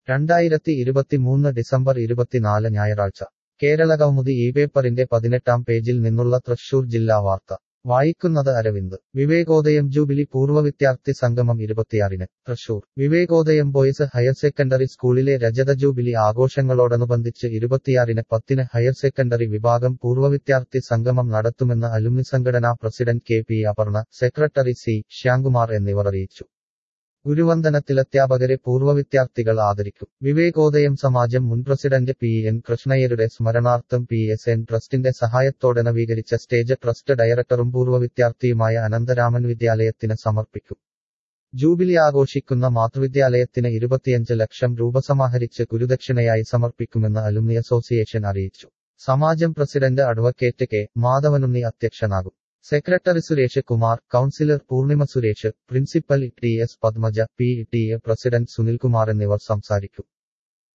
രണ്ടായിരത്തി ഇരുപത്തിമൂന്ന് ഡിസംബർ ഇരുപത്തിനാല് ഞായറാഴ്ച കേരള കൗമുദി ഈ പേപ്പറിന്റെ പതിനെട്ടാം പേജിൽ നിന്നുള്ള തൃശൂർ ജില്ലാ വാർത്ത വായിക്കുന്നത് അരവിന്ദ് വിവേകോദയം ജൂബിലി പൂർവ്വ വിദ്യാർത്ഥി സംഗമം ഇരുപത്തിയാറിന് Thrissur Vivekodayam boys higher secondary സ്കൂളിലെ രജത ജൂബിലി ആഘോഷങ്ങളോടനുബന്ധിച്ച് ഇരുപത്തിയാറിന് പത്തിന് ഹയർ സെക്കൻഡറി വിഭാഗം പൂർവ്വ വിദ്യാർത്ഥി സംഗമം നടത്തുമെന്ന് അലുമിനി സംഘടനാ president K P Aparna secretary C Shyamkumar എന്നിവർ അറിയിച്ചു ഗുരുവന്ദനത്തിലധ്യാപകരെ പൂർവ്വ വിദ്യാർത്ഥികൾ ആദരിക്കും വിവേകോദയം സമാജം മുൻ പ്രസിഡന്റ് പി എൻ കൃഷ്ണയ്യരുടെ സ്മരണാർത്ഥം പി എസ് എൻ ട്രസ്റ്റിന്റെ സഹായത്തോടെ നവീകരിച്ച സ്റ്റേജ് ട്രസ്റ്റ് ഡയറക്ടറും പൂർവ്വ വിദ്യാർത്ഥിയുമായ അനന്തരാമൻ വിദ്യാലയത്തിന് സമർപ്പിക്കും ജൂബിലി ആഘോഷിക്കുന്ന മാതൃവിദ്യാലയത്തിന് ഇരുപത്തിയഞ്ച് ലക്ഷം രൂപ സമാഹരിച്ച് ഗുരുദക്ഷിണയായി സമർപ്പിക്കുമെന്ന് അലുമിനി അസോസിയേഷൻ അറിയിച്ചു സമാജം പ്രസിഡന്റ് അഡ്വക്കേറ്റ് കെ മാധവനുണ്ണി അധ്യക്ഷനാകും secretary Suresh Kumar councillor Poornima Suresh principal T S Padmaja P T A president Sunilkumar എന്നിവർ സംസാരിക്കും